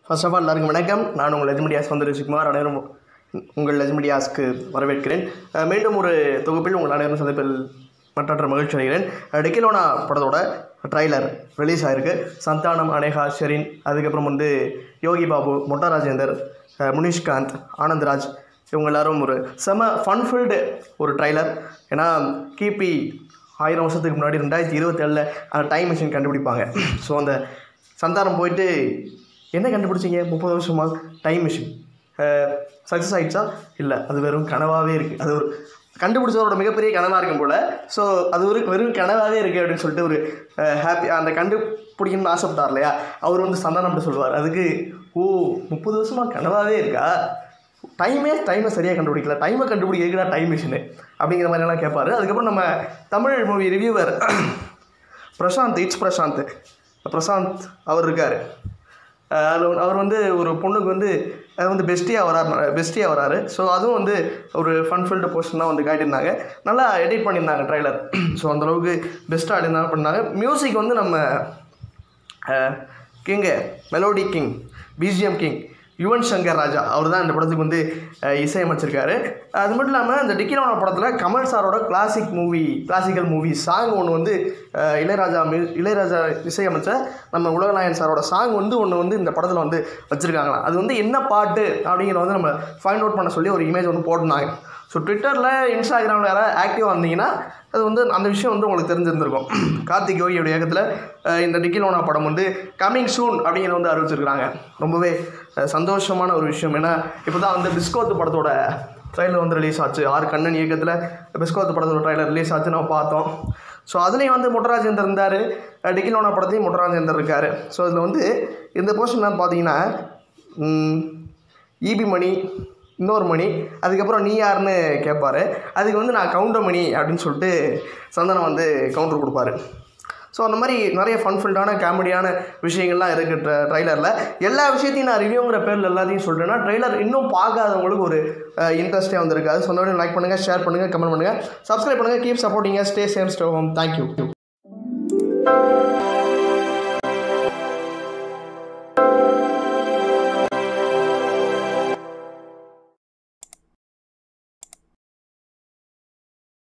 first of all எல்லாருக்கும் வணக்கம் நான் உங்கள் லஜ்மடியாஸ் வந்து ரிஷிகுமார் அனைவரும் உங்கள் லஜ்மடியாஸ்க்கு வரவேற்கிறேன் அஹ் மீண்டும் ஒரு தொகுப்பில் உங்கள் அனைவரும் சந்திப்பில் மற்றற்ற மகிழ்ச்சி அடைகிறேன் அஹ் டெக்கிலோனா படத்தோட ட்ரைலர் ரிலீஸ் ஆயிருக்கு சந்தானம் அனேகா ஷெரின் அதுக்கப்புறம் வந்து யோகி பாபு மொட்டா ராஜேந்தர் அஹ் முனிஷ்காந்த் ஆனந்த்ராஜ் இவங்க எல்லாரும் ஒரு செம ஃபன்ஃபில்டு ஒரு ட்ரைலர் ஏன்னா கிபி ஆயிரம் வருஷத்துக்கு முன்னாடி ரெண்டாயிரத்தி இருபத்தேழில் அந்த டைம் மிஷின் கண்டுபிடிப்பாங்க ஸோ அந்த சந்தானம் போயிட்டு என்ன கண்டுபிடிச்சிங்க முப்பது வருஷமா டைம் மிஷின் சக்ஸஸ் ஆயிடுச்சா இல்லை அது வெறும் கனவாகவே இருக்குது அது ஒரு கண்டுபிடிச்சவரோட மிகப்பெரிய கனவாக இருக்கும் போல் ஸோ அது ஒரு வெறும் கனவாகவே இருக்குது அப்படின்னு சொல்லிட்டு ஒரு ஹாப்பி அந்த கண்டுபிடிக்கணும்னு ஆசைப்பட்டார் இல்லையா அவர் வந்து சந்தானம் அப்படி சொல்லுவார் அதுக்கு ஓ முப்பது வருஷமாக கனவாகவே இருக்கா டைமே டைமை சரியாக கண்டுபிடிக்கல டைமை கண்டுபிடிக்கிறதுக்குடா டைம் மிஷினு அப்படிங்கிற மாதிரிலாம் கேட்பாரு அதுக்கப்புறம் நம்ம Tamil movie reviewer Prashanth it's Prashanth Prashanth அவர் இருக்கார் அதில் அவர் வந்து ஒரு பொண்ணுக்கு வந்து அது வந்து பெஸ்டியாக வராரு பெஸ்டியாக வராரு ஸோ அதுவும் வந்து ஒரு ஃபன்ஃபில்டு போர்ஷன் தான் வந்து காட்டியிருந்தாங்க நல்லா எடிட் பண்ணியிருந்தாங்க ட்ரைலர் ஸோ அந்தளவுக்கு பெஸ்ட்டாக இருந்தாலும் பண்ணாங்க மியூசிக் வந்து நம்ம king melody king BGM king Yuvan Shankar Raja அவர் தான் இந்த படத்துக்கு வந்து அஹ், இசையமைச்சிருக்காரு அது மட்டும் இல்லாமல் இந்த டிக்கிரோனா படத்தில் கமல் சாரோட classic movie classical movie song ஒன்று வந்து அஹ், இளையராஜா மியூ இளையராஜா இசையமைச்ச நம்ம உலகநாயகன் சாரோட சாங் வந்து ஒன்று வந்து இந்த படத்தில் வந்து வச்சுருக்காங்களாம் அது வந்து என்ன பாட்டு அப்படிங்கிறத வந்து நம்ம ஃபைண்ட் அவுட் பண்ண சொல்லி ஒரு இமேஜ் ஒன்று போட்டிருந்தாங்க ஸோ ட்விட்டரில் இன்ஸ்டாகிராமில் யாராவது ஆக்டிவாக இருந்தீங்கன்னா அது வந்து அந்த விஷயம் வந்து உங்களுக்கு தெரிஞ்சிருந்திருக்கும் கார்த்திக் யோகியோட இயக்கத்தில் அஹ், இந்த டிக்கிலோனா படம் வந்து கம்மிங் சூன் அப்படிங்கிறத வந்து அறிவிச்சிருக்கிறாங்க ரொம்பவே அஹ், சந்தோஷமான ஒரு விஷயம் ஏன்னா இப்போ தான் வந்து பிஸ்கோத்து படத்தோட ட்ரைலர் வந்து ரிலீஸ் ஆச்சு ஆறு கண்ணன் இயக்கத்தில் பிஸ்கோத்து படத்தோட ட்ரைலர் ரிலீஸ் ஆச்சு நம்ம பார்த்தோம் ஸோ அதுலேயும் வந்து முட்டராஜேந்தர் இருந்தார் டிக்கிலோனா படத்தையும் முட்டராஜேந்தர் இருக்கார் ஸோ இதில் வந்து இந்த போர்ஷன் பார்த்தீங்கன்னா ஈபி மணி இன்னொரு மணி அதுக்கப்புறம் நீ யாருன்னு கேட்பாரு அதுக்கு வந்து நான் கவுண்டர் மணி அப்படின்னு சொல்லிட்டு சந்தனம் வந்து கவுண்டர் கொடுப்பாரு ஸோ அந்த மாதிரி நிறைய ஃபன்ஃபில்டான காமெடியான விஷயங்கள்லாம் இருக்குது ட்ரைலரில் எல்லா விஷயத்தையும் நான் ரிவ்யூங்கிற பேரில் எல்லாத்தையும் சொல்கிறேன்னா ட்ரைலர் இன்னும் பார்க்காதவங்களுக்கு ஒரு இன்ட்ரெஸ்டே வந்திருக்காது ஸோ அந்த வீடியோ லைக் பண்ணுங்கள் ஷேர் பண்ணுங்கள் கமெண்ட் பண்ணுங்கள் சப்ஸ்கிரைப் பண்ணுங்கள் கீப் சப்போர்ட்டிங்க stay same stay home thank you